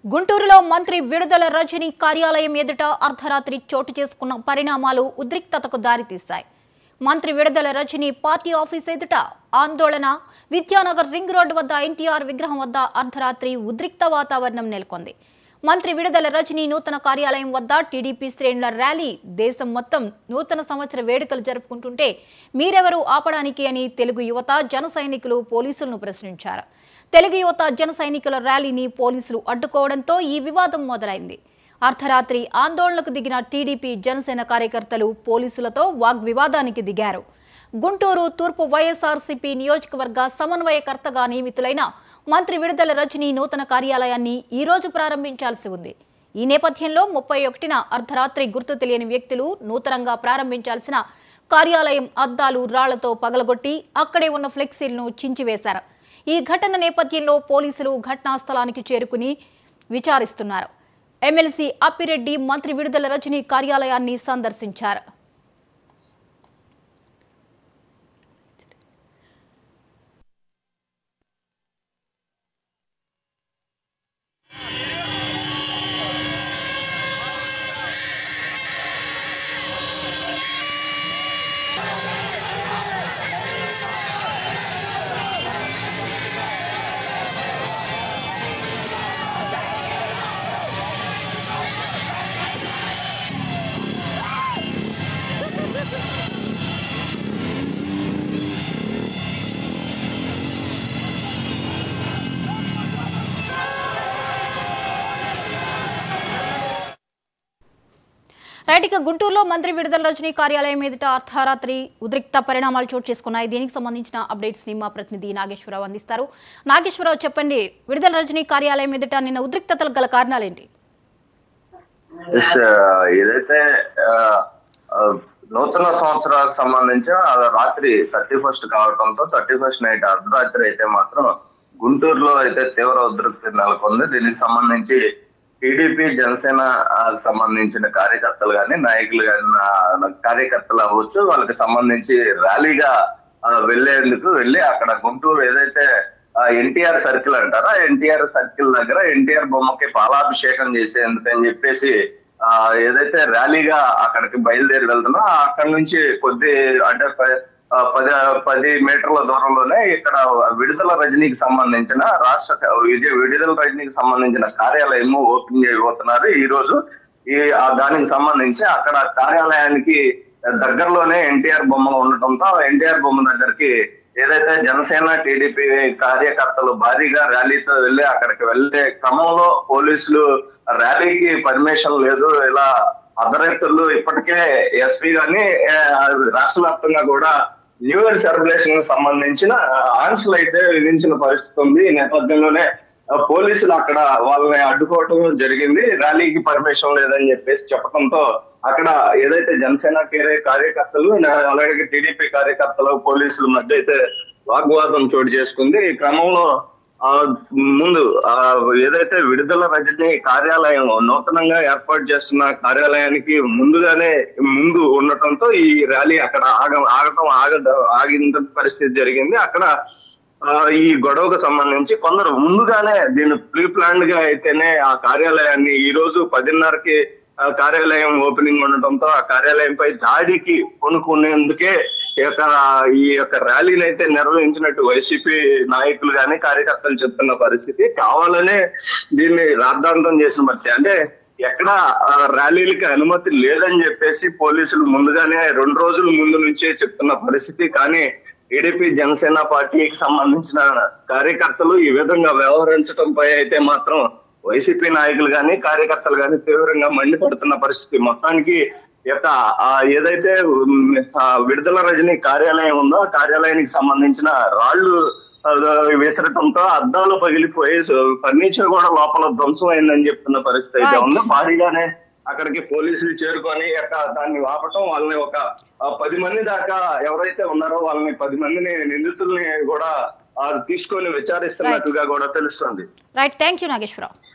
గుంటూరులో మంత్రి విడుదల రజని కార్యాలయం ఎదుట అర్ధరాత్రి చోటు చేసుకున్న పరిణామాలు ఉద్రిక్తతకు దారితీశాయి మంత్రి విడుదల రజని పార్టీ ఆఫీస్ ఎదుట ఆందోళన విద్యానగర్ రింగ్ రోడ్డు వద్ద ఎన్టీఆర్ విగ్రహం వద్ద అర్ధరాత్రి ఉద్రిక్త వాతావరణం నెలకొంది మంత్రి విడుదల రజని నూతన కార్యాలయం వద్ద టీడీపీ శ్రేణుల ర్యాలీ దేశం మొత్తం నూతన సంవత్సర వేడుకలు జరుపుకుంటుంటే మీరెవరు ఆపడానికి అని తెలుగు యువత జన సైనికులు పోలీసులను ప్రశ్నించారు తెలుగు యువత జన సైనికుల ర్యాలీని పోలీసులు అడ్డుకోవడంతో ఈ వివాదం మొదలైంది అర్ధరాత్రి ఆందోళనకు దిగిన టీడీపీ జనసేన కార్యకర్తలు పోలీసులతో వాగ్వివాదానికి దిగారు గుంటూరు తూర్పు వైఎస్ఆర్సీపీ నియోజకవర్గ సమన్వయకర్తగా నియమితులైన మంత్రి విడుదల రజని నూతన కార్యాలయాన్ని ఈ రోజు ప్రారంభించాల్సి ఉంది ఈ నేపథ్యంలో ముప్పై ఒకటిన అర్ధరాత్రి గుర్తు తెలియని వ్యక్తులు నూతనంగా ప్రారంభించాల్సిన కార్యాలయం అద్దాలు రాళ్లతో పగలగొట్టి అక్కడే ఉన్న ఫ్లెక్సీలను చించివేశారు ఈ ఘటన నేపథ్యంలో పోలీసులు ఘటనా స్థలానికి చేరుకుని విచారిస్తున్నారు ఎమ్మెల్సీ అప్పిరెడ్డి మంత్రి విడుదల రజని కార్యాలయాన్ని సందర్శించారు రైట్ ఇక గుంటూరులో మంత్రి విడుదల రజనీ కార్యాలయం ఎదుట అర్ధరాత్రి ఉద్రిక్త పరిణామాలు చోటు చేసుకున్నాయి దీనికి సంబంధించిన అప్డేట్స్ ని మా ప్రతినిధి నాగేశ్వరరావు అందిస్తారు నాగేశ్వరరావు చెప్పండి విడుదల రజనీ కార్యాలయం ఎదుట నిన్న ఉద్రిక్తతలు గల కారణాలేంటి ఎస్ ఏదైతే ఆ, ఆ, నూతన సంవత్సరాలకు సంబంధించి ఆ రాత్రి థర్టీ ఫస్ట్ కావడంతో థర్టీ ఫస్ట్ నైట్ అర్ధరాత్రి అయితే మాత్రం గుంటూరులో అయితే తీవ్ర ఉద్రిక్తి నెలకొంది దీనికి సంబంధించి టీడీపీ జనసేన ఆ, సంబంధించిన కార్యకర్తలు కానీ నాయకులు కానీ కార్యకర్తలు అవ్వచ్చు వాళ్ళకి సంబంధించి ర్యాలీగా ఆ, వెళ్లేందుకు వెళ్ళి అక్కడ గుంటూరు ఏదైతే ఎన్టీఆర్ సర్కిల్ అంటారా ఎన్టీఆర్ సర్కిల్ దగ్గర ఎన్టీఆర్ బొమ్మకి పాలాభిషేకం చేసేందుకు అని చెప్పేసి ఆ ఏదైతే ర్యాలీగా అక్కడికి బయలుదేరి వెళ్తున్నా అక్కడ నుంచి కొద్ది అంటే ప- ఆ, పది పది మీటర్ల దూరంలోనే ఇక్కడ విడుదల రజనీకి సంబంధించిన రాష్ట్ర విజయ విడుదల రజనీకి సంబంధించిన కార్యాలయము ఓపెన్ చేయబోతున్నారు ఈ రోజు ఈ ఆ దానికి సంబంధించి అక్కడ కార్యాలయానికి దగ్గరలోనే ఎన్టీఆర్ బొమ్మ ఉండటంతో ఎన్టీఆర్ బొమ్మ దగ్గరికి ఏదైతే జనసేన టీడీపీ కార్యకర్తలు భారీగా ర్యాలీతో వెళ్ళి అక్కడికి వెళ్ళే క్రమంలో పోలీసులు ర్యాలీకి పర్మిషన్ లేదు ఇలా అర్ధరైతులు ఇప్పటికే ఎస్పీ గాని ఆ, రాష్ట్ర వ్యాప్తంగా కూడా న్యూ ఇయర్ సెలబ్రేషన్ సంబంధించిన ఆంక్షలు అయితే విధించిన పరిస్థితి ఉంది ఈ నేపథ్యంలోనే ఆ, పోలీసులు అక్కడ వాళ్ళని అడ్డుకోవటం జరిగింది ర్యాలీకి పర్మిషన్ లేదని చెప్పేసి చెప్పడంతో అక్కడ ఏదైతే జనసేన కేరే- కార్యకర్తలు నా- అలాగే టీడీపీ కార్యకర్తలు పోలీసుల మధ్య అయితే వాగ్వాదం చోటు చేసుకుంది ఈ క్రమంలో ఆ ముందు ఆ ఏదైతే విడుదల రజని కార్యాలయం నూతనంగా ఏర్పాటు చేస్తున్న కార్యాలయానికి ముందుగానే ముందు ఉండటంతో ఈ ర్యాలీ అక్కడ ఆగ ఆగటం ఆగ ఆగిన పరిస్థితి జరిగింది అక్కడ ఆ, ఈ గొడవకు సంబంధించి కొందరు ముందుగానే దీన్ని ప్రీ ప్లాన్డ్ గా అయితేనే ఆ కార్యాలయాన్ని ఈ రోజు పదిన్నరకి ఆ కార్యాలయం ఓపెనింగ్ ఉండటంతో ఆ కార్యాలయంపై దాడికి కొనుక్కునేందుకే ఈ యొక్క ఈ యొక్క ర్యాలీని అయితే నిర్వహించినట్టు వైసీపీ నాయకులు కానీ కార్యకర్తలు చెప్తున్న పరిస్థితి కావాలనే దీన్ని రాద్ధాంతం చేసిన బట్టి అంటే ఎక్కడ ఆ, ర్యాలీలకి అనుమతి లేదని చెప్పేసి పోలీసులు ముందుగానే రెండు రోజుల ముందు నుంచే చెప్తున్న పరిస్థితి కానీ టీడీపీ జనసేన పార్టీకి సంబంధించిన కార్యకర్తలు ఈ విధంగా వ్యవహరించడంపై అయితే మాత్రం వైసీపీ నాయకులు కానీ కార్యకర్తలు కానీ తీవ్రంగా మండిపడుతున్న పరిస్థితి మొత్తానికి ఈ యొక్క ఆ, ఏదైతే ఉమ్, ఆ, విడుదల రజని కార్యాలయం ఉందో ఆ కార్యాలయానికి సంబంధించిన రాళ్లు ఆ, విసరటంతో అద్దాలు పగిలిపోయి ఫర్నిచర్ కూడా లోపల ధ్వంసం అయిందని చెప్తున్న పరిస్థితి అయితే Right. ఉంది భారీగానే అక్కడికి పోలీసులు చేరుకొని యొక్క దాన్ని ఆపటం వాళ్ళని ఒక ఆ, పది మంది దాకా ఎవరైతే ఉన్నారో వాళ్ళని పది మందిని నిందితుల్ని కూడా ఆ, తీసుకొని విచారిస్తున్నట్టుగా కూడా తెలుస్తుంది రైట్ థ్యాంక్ యూ నాగేశ్వరరావు